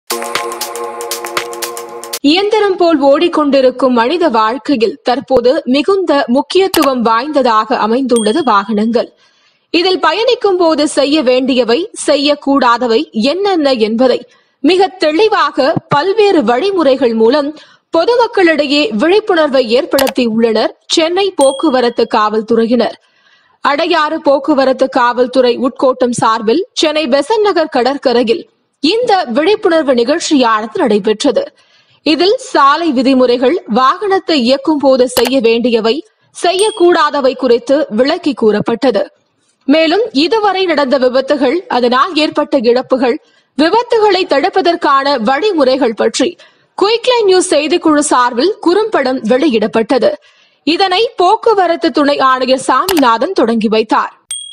இயந்திரம் போல் ஓடிக்கொண்டிருக்கும் மனித வாழ்க்கையில் தற்போது மிகுந்த முக்கியத்துவம் வாய்ந்ததாக அமைந்துள்ளது வாகனங்கள் இதில் பயணிக்கும் போது செய்ய வேண்டியவை செய்யக்கூடாதவை என்னென்ன என்பதை மிக தெளிவாக பல்வேறு வழிமுறைகள் மூலம் பொதுமக்களிடையே விழிப்புணர்வை ஏற்படுத்தி உள்ளனர் சென்னை போக்குவரத்து காவல்துறையினர் அடையாறு போக்குவரத்து காவல்துறை உட்கோட்டம் சார்பில் சென்னை பெசன் நகர் கடற்கரையில் இந்த விழிப்புணர்வு நிகழ்ச்சியானது நடைபெற்றது இதில் சாலை விதிமுறைகள் வாகனத்தை இயக்கும் போது செய்ய வேண்டியவை செய்யக்கூடாதவை குறித்து விளக்கி கூறப்பட்டது மேலும் இதுவரை நடந்த விபத்துகள் அதனால் ஏற்பட்ட இழப்புகள் விபத்துகளை தடுப்பதற்கான வழிமுறைகள் பற்றி குயிக்லைன் நியூஸ் செய்திக்குழு சார்பில் குறும்படம் வெளியிடப்பட்டது இதனை போக்குவரத்து துணை ஆணையர் சாமிநாதன் தொடங்கி வைத்தார்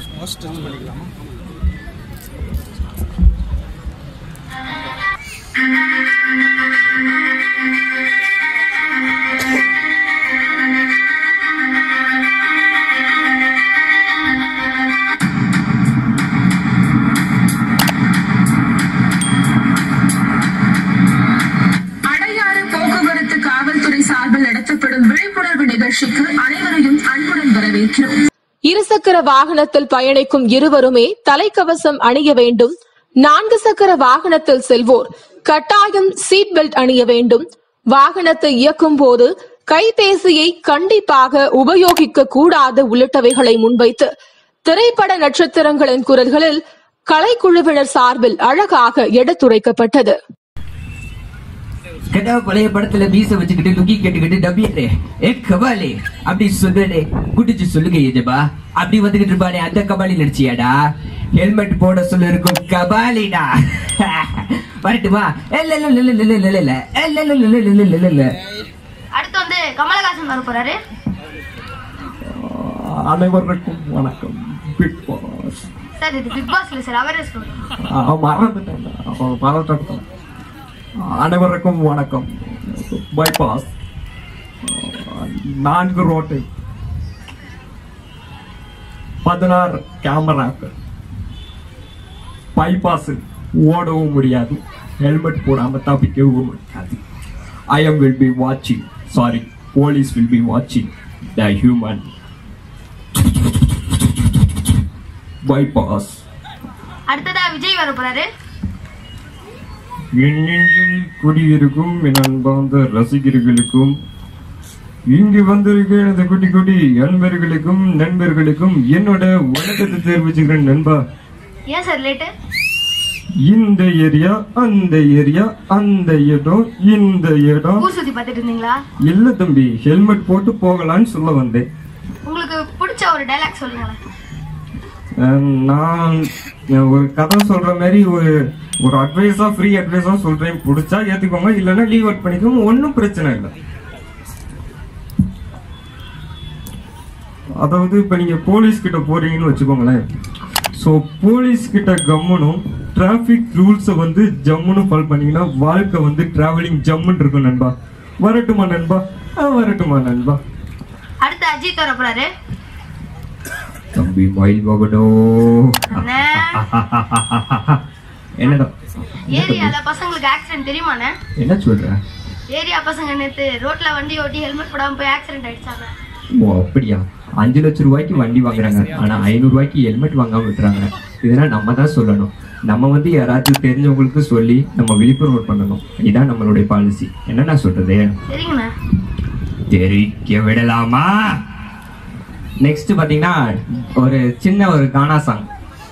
அடையாறு போக்குவரத்து காவல்துறை சார்பில் நடத்தப்படும் விழிப்புணர்வு நிகழ்ச்சிக்கு அனைவரையும் அன்புடன் வரவேற்கிறோம் இருசக்கர வாகனத்தில் பயணிக்கும் இருவருமே தலைக்கவசம் அணிய வேண்டும் நான்கு சக்கர வாகனத்தில் செல்வோர் கட்டாயம் சீட் பெல்ட் அணிய வேண்டும் வாகனத்தை இயக்கும் போது கைபேசியை கண்டிப்பாக உபயோகிக்க கூடாது உள்ளிட்டவைகளை முன்வைத்து திரைப்பட நட்சத்திரங்களின் குரல்களில் கலைக்குழுவினர் சார்பில் அழகாக எடுத்துரைக்கப்பட்டது கதா பழைய படத்துல மீச வச்சுக்கிட்டு லுங்கி கேட்டுக்கிட்டு டபியரே ஏ கபாலி அப்படி சொல்லலே குடிச்சு சொல்லுங்க எஜபா அப்படி வந்துகிட்டு இருப்பானே அந்த கபாலி நடிச்சியாடா ஹெல்மெட் போட சொல்ல இருக்கும் கபாலிடா வரட்டுமா இல்ல இல்ல இல்ல இல்ல இல்ல இல்ல இல்ல இல்ல இல்ல இல்ல இல்ல இல்ல இல்ல இல்ல அடுத்து வந்து கமலஹாசன் வர போறாரு அனைவருக்கும் வணக்கம் பிக் பாஸ் சார் இது பிக் பாஸ்ல சார் அவேர்னஸ் ப்ரோக்ராம் மறந்துட்டேன் அவன் மறந்துட்டேன் அனைவருக்கும் வணக்கம் பைபாஸ் நான்கு ரோட்டு பதினாறு கேமராக்கள் பைபாஸ் ஓடவும் முடியாது ஹெல்மெட் போடாம தப்பிக்கவும் முடியாது ஐ எம் வில் பி வாட்சிங் சாரி போலீஸ் வில் பி வாட்சிங் த ஹியூமன் பைபாஸ் அடுத்ததா விஜய் வர போறாரு என் நெஞ்சில் குடியிருக்கும் என் அன்பார்ந்த ரசிகர்களுக்கும் இங்கு வந்திருக்க எனது குட்டி குட்டி அன்பர்களுக்கும் நண்பர்களுக்கும் என்னோட வணக்கத்தை தெரிவிச்சுக்கிறேன் நண்பா ஏன் சார் லேட்டு இந்த ஏரியா அந்த ஏரியா அந்த இடம் இந்த இடம் ஊர் சுத்தி பார்த்துட்டு இருந்தீங்களா இல்ல தம்பி ஹெல்மெட் போட்டு போகலான்னு சொல்ல வந்தேன் உங்களுக்கு பிடிச்ச ஒரு டைலாக் சொல்லுங்களேன் அஹ் நான் ஒரு கதை சொல்ற மாதிரி ஒரு ஒரு அட்வைஸா ஃப்ரீ அட்வைஸா சொல்றேன் பிடிச்சா ஏத்துக்கோங்க இல்லைன்னா லீவ் அவுட் பண்ணிக்கோங்க ஒன்றும் பிரச்சனை இல்லை அதாவது இப்ப நீங்க போலீஸ் கிட்ட போறீங்கன்னு வச்சுக்கோங்களேன் ஸோ போலீஸ் கிட்ட கம்முனும் டிராஃபிக் ரூல்ஸை வந்து ஜம்முன்னு ஃபாலோ பண்ணீங்கன்னா வாழ்க்கை வந்து டிராவலிங் ஜம்முன்னு இருக்கும் நண்பா வரட்டுமா நண்பா ஆ, வரட்டுமா நண்பா அடுத்து அஜித் வர போறாரு தம்பி மயில் மகனோ அண்ணே, என்னடா ஏரியால பசங்களுக்கு ஆக்சிடென்ட் தெரியுமாண்ணே என்ன சொல்ற ஏரியா பசங்க நேத்து ரோட்ல வண்டி ஓட்டி ஹெல்மெட் போடாம போய் ஆக்சிடென்ட் ஆயிடுச்சாங்க ஓ அப்படியா அஞ்சு லட்சம் ரூபாய்க்கு வண்டி வாங்குறாங்க ஆனா ஐநூறு ரூபாய்க்கு ஹெல்மெட் வாங்காம விட்டுறாங்க இதெல்லாம் நம்ம தான் சொல்லணும் நம்ம வந்து யாராச்சும் தெரிஞ்சவங்களுக்கு சொல்லி நம்ம விழிப்புணர்வு பண்ணணும் இதான் நம்மளுடைய பாலிசி என்ன நான் சொல்றது சரிங்கண்ணா தெரிக்க விடலாமா நெக்ஸ்ட் பாத்தீங்கன்னா ஒரு சின்ன ஒரு கானா சாங்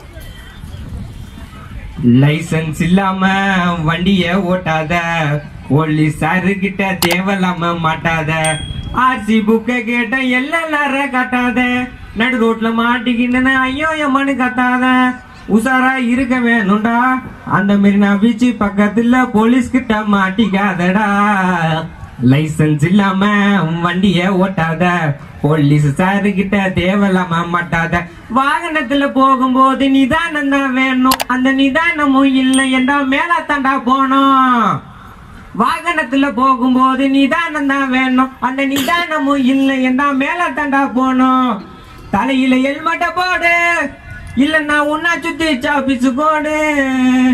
லைசன்ஸ் இல்லாம வண்டிய ஓட்டாத போலீஸாரு கிட்ட தேவையில்லாம மாட்டாத ஆர்சி புக்க கேட்ட எல்லாம் கட்டாத நடு ரோட்ல மாட்டிக்கின்னு ஐயோ எம்மனு கத்தாத உசாரா இருக்க வேணும்டா அந்த மெரினா பீச் பக்கத்துல போலீஸ் கிட்ட மாட்டிக்காதடா லைசன்ஸ் இல்லாம வண்டிய ஓட்டாத போலீஸ் சாரு கிட்ட தேவையில்லாம மாட்டாத வாகனத்துல போகும்போது நிதானம் தான் வேணும் அந்த நிதானமும் இல்லை என்றா மேல தாண்டா போனோம் வாகனத்துல போகும்போது நிதானம் தான் வேணும் அந்த நிதானமும் இல்லை என்றா மேல தாண்டா போனோம் தலையில ஹெல்மெட்ட போடு இல்லன்னா உன்னா சுத்தி சாப்பிச்சு கோடு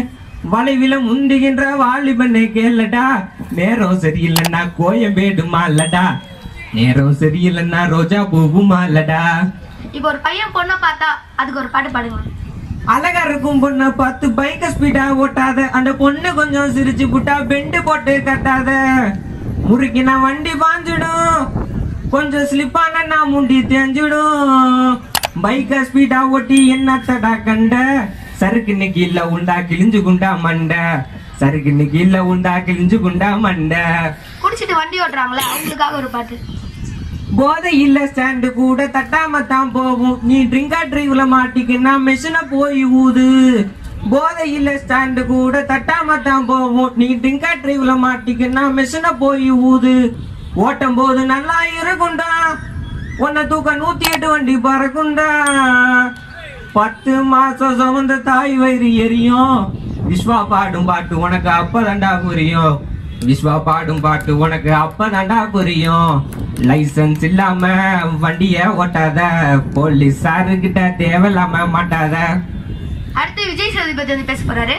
வளைவில முந்துகின்ற வாலிபனை கேளடா நேரம் சரியில்லைன்னா கோயம்பேடு மாலடா நேரம் சரியில்லைன்னா ரோஜா பூவு மாலடா இப்போ ஒரு பையன் பொண்ணை பார்த்தா அதுக்கு ஒரு பாட்டு பாடுங்க அழகா இருக்கும் பொண்ணை பார்த்து பைக்க ஸ்பீடா ஓட்டாத அந்த பொண்ணு கொஞ்சம் சிரிச்சு புட்டா பெண்டு போட்டு கட்டாத முறுக்கினா வண்டி பாஞ்சிடும் கொஞ்சம் ஸ்லிப்பான நான் முண்டி தேஞ்சிடும் பைக்க ஸ்பீடா ஓட்டி என்னத்தடா கண்ட சறுக்குன்னு கீழ உண்டா கிழிஞ்சு குண்டா மண்ட சறுக்குன்னு கீழ உண்டா கிழிஞ்சு குண்டா மண்ட குடிச்சிட்டு வண்டி ஓட்டுறாங்களே அவங்களுக்காக ஒரு பாட்டு போதை இல்ல ஸ்டாண்டு கூட தட்டாம தான் போகும் நீ ட்ரிங்கா டிரைவ்ல மாட்டிக்கினா மெஷின போய் ஊது போதை இல்ல ஸ்டாண்டு கூட தட்டாம தான் போகும் நீ ட்ரிங்கா டிரைவ்ல மாட்டிக்கினா மெஷின போய் ஊது ஓட்டும் போது நல்லா இருக்கும்டா உன்னை தூக்க நூத்தி எட்டு வண்டி பறக்கும்டா பத்து மாசம் சுமந்த தாய் வயிறு எரியும் விஸ்வா பாடும் பாட்டு உனக்கு அப்பதாண்டா புரியும் விஸ்வா பாடும் பாட்டு உனக்கு அப்பதாண்டா புரியும் லைசன்ஸ் இல்லாம வண்டிய ஓட்டாத போலீஸாரு கிட்ட தேவையில்லாம மாட்டாத அடுத்து விஜய் சேதுபதி வந்து பேச போறாரு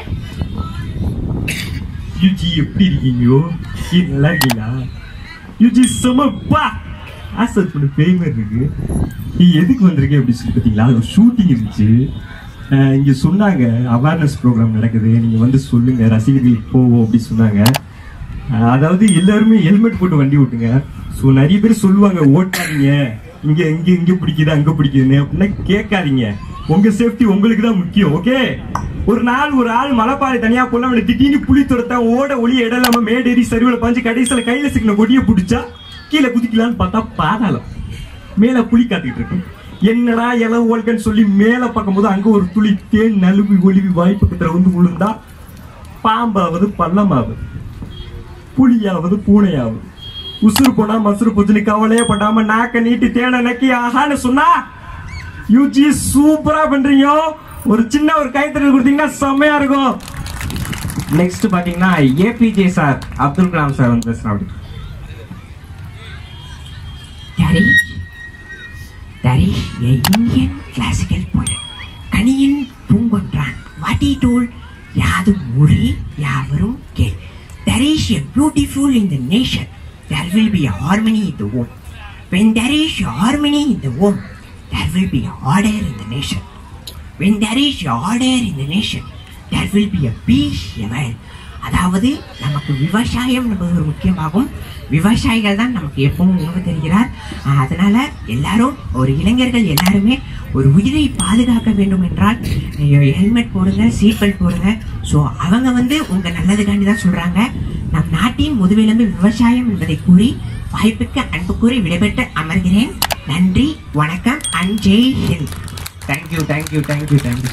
யூஜி எப்படி இருக்கீங்கோ நீ நல்லா இருக்கீங்களா யூஜி செமப்பா ஆசர் பண்ண பேய் மாதிரி இருக்கு நீ எதுக்கு வந்திருக்கேன் அப்படி சொல்லி பார்த்தீங்களா ஒரு ஷூட்டிங் இருந்துச்சு அஹ் இங்க சொன்னாங்க அவேர்னஸ் ப்ரோக்ராம் நடக்குது நீங்க வந்து சொல்லுங்க ரசிகர்கள் போவோம் அப்படி சொன்னாங்க அஹ் அதாவது எல்லாருமே ஹெல்மெட் போட்டு வண்டி ஓட்டுங்க ஸோ நிறைய பேர் சொல்லுவாங்க ஓட்டாதீங்க இங்க இங்க இங்க பிடிக்குது அங்க பிடிக்குதுன்னு அப்படின்னா கேட்காதீங்க உங்க சேஃப்டி உங்களுக்கு தான் முக்கியம் ஓகே ஒரு நாள் ஒரு ஆள் மலைப்பாறை தனியா போல அவனை திடீர்னு புளி துரத்தா ஓட ஒளி இடம் இல்லாம மேடேறி சரிவுல பாஞ்சு கடைசியில கையில சிக்கின கொடியை பிடிச்சா கீழே குதிக்கலான்னு பார்த்தா பாதாளம் மேல புலி காத்துக்கிட்டு இருக்கு என்னடா இளவு ஓல்கன்னு சொல்லி மேல பார்க்கும்போது அங்க ஒரு துளி தேன் நழுவி ஒளிவி வாய்ப்பக்கத்துல வந்து விழுந்தா பாம்பாவது பள்ளமாவது புலியாவது பூனையாவது உசுறு போனா மசுறு போச்சுன்னு கவலையே படாம நாக்க நீட்டி தேட நக்கி ஆஹான்னு சொன்னா யூஜி சூப்பரா பண்றீங்க ஒரு சின்ன ஒரு கைத்தறி கொடுத்தீங்கன்னா செம்மையா இருக்கும் நெக்ஸ்ட் பாத்தீங்கன்னா ஏபிஜே சார் அப்துல் கலாம் சார் வந்து பேசுறாங்க அப்படி That is, that is a Indian classical poet. Kaniyan பூங்கொன்றான் what he told யாதும் ஊரே யாவரும் கேள் there is a beautiful in the nation there will be a harmony in the home when there is a harmony in the home there will be a order in the nation when there is a order in the nation there will be a peace ever அதாவது நமக்கு விவசாயம் என்பது ஒரு முக்கியமாகும் விவசாயிகள் தான் நமக்கு எப்பவும் உணவு தருகிறார் ஆஹ் அதனால எல்லாரும் ஒரு இளைஞர்கள் எல்லாருமே ஒரு உயிரை பாதுகாக்க வேண்டும் என்றால் ஹெல்மெட் போடுங்க சீட் பெல்ட் போடுங்க ஸோ அவங்க வந்து உங்க நல்லதுக்காண்டி தான் சொல்றாங்க நம் நாட்டின் முதுகெலும்பு விவசாயம் என்பதை கூறி வாய்ப்புக்கு அன்பு கூறி விடைபெற்று அமர்கிறேன் நன்றி வணக்கம் and Jai Hind thank you thank you thank you thank you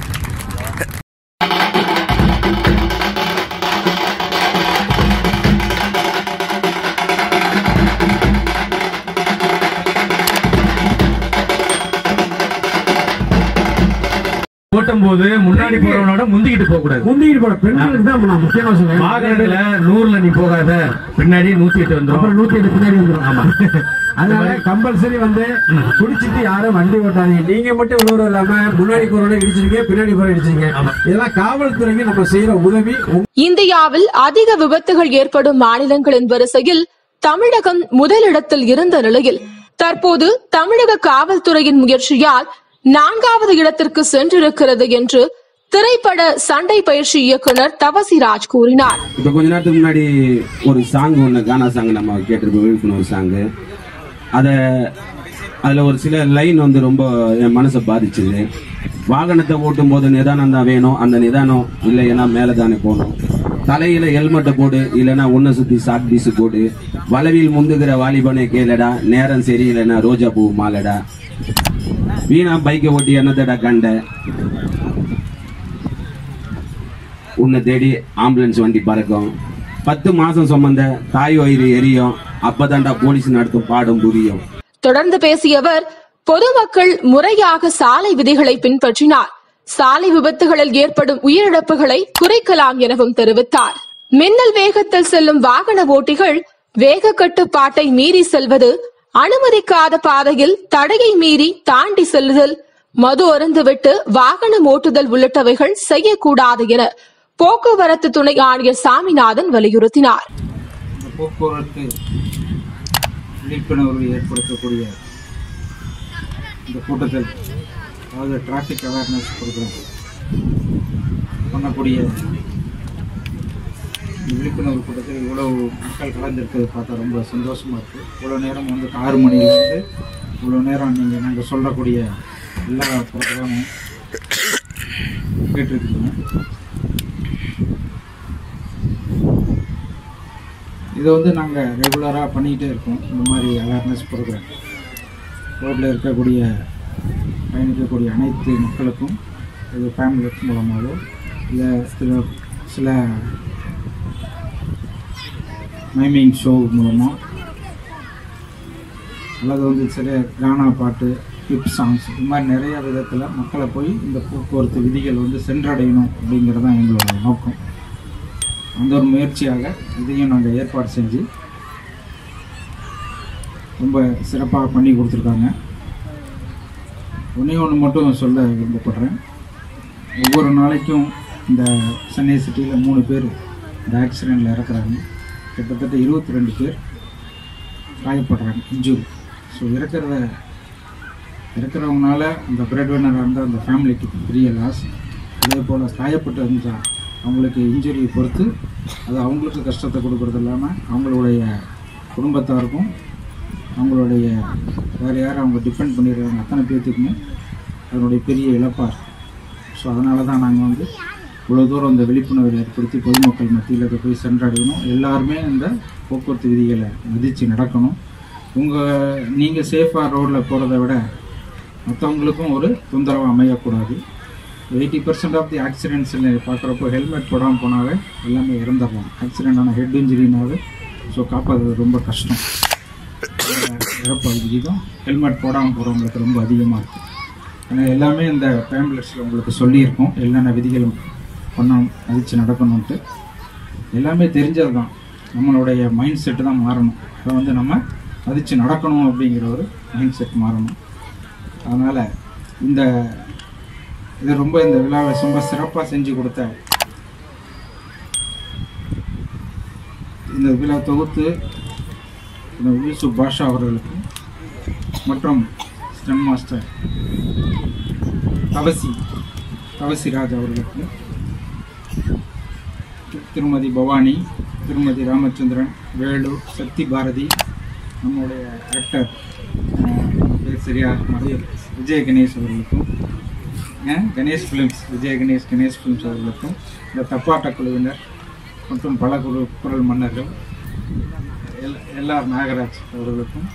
ஓட்டும் போது முன்னாடி போறவனோட முந்திக்கிட்டு போக கூடாது முந்திக்கிட்டு போற பெண்களுக்கு தான் நான் முக்கியமா சொல்றேன் வாகனத்துல நூறுல நீ போகாத பின்னாடி நூத்தி எட்டு அப்புறம் வந்துடும் நூத்தி எட்டு பின்னாடி வந்துரும் ஆமா அதனால கம்பல்சரி வந்து குடிச்சிட்டு யாரும் வண்டி ஓட்டாதீங்க நீங்க மட்டும் உணர்வு இல்லாம முன்னாடி போறவங்க இடிச்சிருக்கீங்க பின்னாடி போற இடிச்சிருக்கீங்க இதெல்லாம் காவல்துறைக்கு நம்ம செய்யற உதவி உங்க- இந்தியாவில் அதிக விபத்துகள் ஏற்படும் மாநிலங்களின் வரிசையில் தமிழகம் முதலிடத்தில் இருந்த நிலையில் தற்போது தமிழக காவல்துறையின் முயற்சியால் நான்காவது இடத்திற்கு சென்றிருக்கிறது என்று திரைப்பட சண்டை பயிற்சி இயக்குனர் தவசிராஜ் கூறினார் இப்போ கொஞ்ச நேரத்துக்கு முன்னாடி ஒரு சாங் ஒன்று கானா சாங் நம்ம கேட்டிருப்போம் விழிப்புணர்வு சாங்கு அதை அதில் ஒரு சில லைன் வந்து ரொம்ப என் மனசை பாதிச்சுது வாகனத்தை ஓட்டும் போது நிதானம் தான் வேணும் அந்த நிதானம் இல்லைன்னா மேலே தானே போகணும் தலையில ஹெல்மெட்டை போடு இல்லைன்னா உன்னை சுற்றி சாக் பீஸு போடு வளவில் முந்துகிற வாலிபனை கேளடா நேரம் சரியில்லைன்னா ரோஜா பூ மாலடா வீணா பைக்கை ஓட்டி என்னத்தடா கண்ட உன்னை தேடி ஆம்புலன்ஸ் வண்டி பறக்கும் பத்து மாசம் சுமந்த தாய் வயிறு எரியும் அப்பதான்டா போலீஸ் நடத்தும் பாடம் புரியும் தொடர்ந்து பேசிய அவர் பொதுமக்கள் முறையாக சாலை விதிகளை பின்பற்றினார் சாலை விபத்துகளில் ஏற்படும் உயிரிழப்புகளை குறைக்கலாம் எனவும் தெரிவித்தார் மின்னல் வேகத்தில் செல்லும் வாகன ஓட்டிகள் வேக கட்டுப்பாட்டை மீறி செல்வது அனுமதிக்காத பாதையில் தடையை மீறி தாண்டி செல்லுதல் மது அருந்துவிட்டு வாகனம் ஓட்டுதல் உள்ளிட்டவைகள் செய்யக்கூடாது என போக்குவரத்து துணை ஆணையர் சாமிநாதன் வலியுறுத்தினார் இந்த போக்குவரத்து விழிப்புணர்வு ஏற்படுத்தக்கூடிய இந்த கூட்டத்தில் அதாவது டிராஃபிக் அவேர்னஸ் ப்ரோக்ராம் பண்ணக்கூடிய இந்த விழிப்புணர்வு கூட்டத்தில் இவ்வளவு மக்கள் கலந்துருக்கிறது பார்த்தா ரொம்ப சந்தோஷமாக இருக்குது இவ்வளோ நேரம் வந்து ஆறு மணிலேருந்து இவ்வளோ நேரம் நீங்கள் நாங்கள் சொல்லக்கூடிய எல்லா ப்ரோக்ராமும் கேட்டிருக்கீங்க இதை வந்து நாங்கள் ரெகுலராக பண்ணிக்கிட்டே இருக்கோம் இந்த மாதிரி அவேர்னஸ் ப்ரோக்ராம் ரோட்டில் இருக்கக்கூடிய பயணிக்கக்கூடிய அனைத்து மக்களுக்கும் இது ஃபேமிலிஸ் மூலமாகவோ இல்லை சில சில மைமிங் ஷோ மூலமாக அல்லது வந்து சில கானா பாட்டு ஹிப் சாங்ஸ் இது மாதிரி நிறைய விதத்தில் மக்களை போய் இந்த போக்குவரத்து விதிகள் வந்து சென்றடையணும் அப்படிங்கிறது தான் எங்களோட நோக்கம் அந்த ஒரு முயற்சியாக இதையும் நாங்கள் ஏற்பாடு செஞ்சு ரொம்ப சிறப்பாக பண்ணி கொடுத்துருக்காங்க ஒன்றே ஒன்று மட்டும் சொல்ல விருப்பப்படுறேன் ஒவ்வொரு நாளைக்கும் இந்த சென்னை சிட்டியில் மூணு பேர் இந்த ஆக்சிடெண்ட்டில் இறக்குறாங்க கிட்டத்தட்ட இருபத்தி ரெண்டு பேர் காயப்படுறாங்க இன்ஜூரி ஸோ இறக்கிறத இறக்குறவங்கனால அந்த பிரெட் வின்னராக இருந்தால் அந்த ஃபேமிலிக்கு பெரிய லாஸ் அதே போல் காயப்பட்டு இருந்தால் அவங்களுக்கு இன்ஜுரியை பொறுத்து அது அவங்களுக்கு கஷ்டத்தை கொடுக்கறது இல்லாமல் அவங்களுடைய குடும்பத்தாருக்கும் அவங்களுடைய வேறு யார் அவங்க டிபெண்ட் பண்ணிடுறாங்க அத்தனை பேர்த்துக்குமே அதனுடைய பெரிய இழப்பாக ஸோ அதனால தான் நாங்கள் வந்து இவ்வளோ தூரம் இந்த விழிப்புணர்வை ஏற்படுத்தி பொதுமக்கள் மத்தியில் இதை போய் சென்றடையணும் எல்லாருமே இந்த போக்குவரத்து விதிகளை மதித்து நடக்கணும் உங்கள் நீங்கள் சேஃபாக ரோட்டில் போகிறத விட மற்றவங்களுக்கும் ஒரு தொந்தரவு அமையக்கூடாது எயிட்டி பர்சன்ட் ஆஃப் தி ஆக்சிடென்ட்ஸில் பார்க்குறப்போ ஹெல்மெட் போடாமல் போனாவே எல்லாமே இறந்துடலாம் ஆக்சிடென்ட் ஆனால் ஹெட் இன்ஜுரினாவே ஸோ காப்பாற்றுறது ரொம்ப கஷ்டம் இறப்பு விகிதம் ஹெல்மெட் போடாமல் போகிறவங்களுக்கு ரொம்ப அதிகமாக இருக்கும் ஏன்னா எல்லாமே இந்த பேம்ப்ளெட்ஸில் உங்களுக்கு சொல்லியிருக்கோம் என்னென்ன விதிகளும் பண்ணணும் மதித்து நடக்கணும்ட்டு எல்லாமே தெரிஞ்சது தான் நம்மளுடைய மைண்ட் செட்டு தான் மாறணும் அதை வந்து நம்ம மதித்து நடக்கணும் அப்படிங்கிற ஒரு மைண்ட் செட் மாறணும் அதனால் இந்த இது ரொம்ப இந்த விழாவை ரொம்ப சிறப்பாக செஞ்சு கொடுத்த இந்த விழா தொகுத்து இந்த யூசுப் பாஷா அவர்களுக்கும் மற்றும் ஸ்டன் மாஸ்டர் தவசி தவசிராஜ் அவர்களுக்கும் திருமதி பவானி திருமதி ராமச்சந்திரன் வேலு சக்தி பாரதி நம்முடைய ஆக்டர் பேர் சரியா மறைய விஜய கணேஷ் அவர்களுக்கும் அஹ், கணேஷ் ஃபிலிம்ஸ் விஜய கணேஷ் கணேஷ் ஃபிலிம்ஸ் அவர்களுக்கும் இந்த தப்பாட்ட குழுவினர் மற்றும் பல குழு குரல் மன்னர்கள் எல் எல்ஆர் நாகராஜ் அவர்களுக்கும்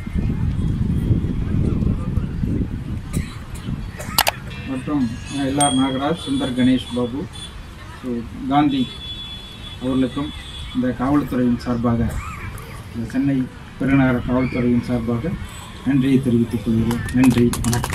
மற்றும் எல்ஆர் நாகராஜ் சுந்தர் கணேஷ் பாபு ஸோ காந்தி அவர்களுக்கும் இந்த காவல்துறையின் சார்பாக இந்த சென்னை பெருநகர காவல்துறையின் சார்பாக நன்றியை தெரிவித்துக் கொள்கிறேன் நன்றி வணக்கம்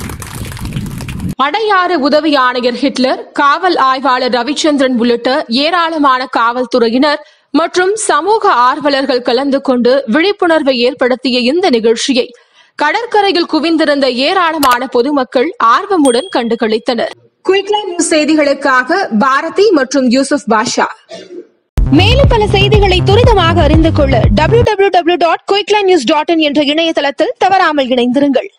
அடையாறு உதவி ஆணையர் ஹிட்லர் காவல் ஆய்வாளர் ரவிச்சந்திரன் உள்ளிட்ட ஏராளமான காவல்துறையினர் மற்றும் சமூக ஆர்வலர்கள் கலந்து கொண்டு விழிப்புணர்வை ஏற்படுத்திய இந்த நிகழ்ச்சியை கடற்கரையில் குவிந்திருந்த ஏராளமான பொதுமக்கள் ஆர்வமுடன் கண்டுகளித்தனர் குயிக்லைன் நியூஸ் செய்திகளுக்காக பாரதி மற்றும் யூசுப் பாஷா மேலும் பல செய்திகளை துரிதமாக அறிந்து கொள்ள W W W dot Quickline news dot in என்ற இணையதளத்தில் தவறாமல் இணைந்திருங்கள்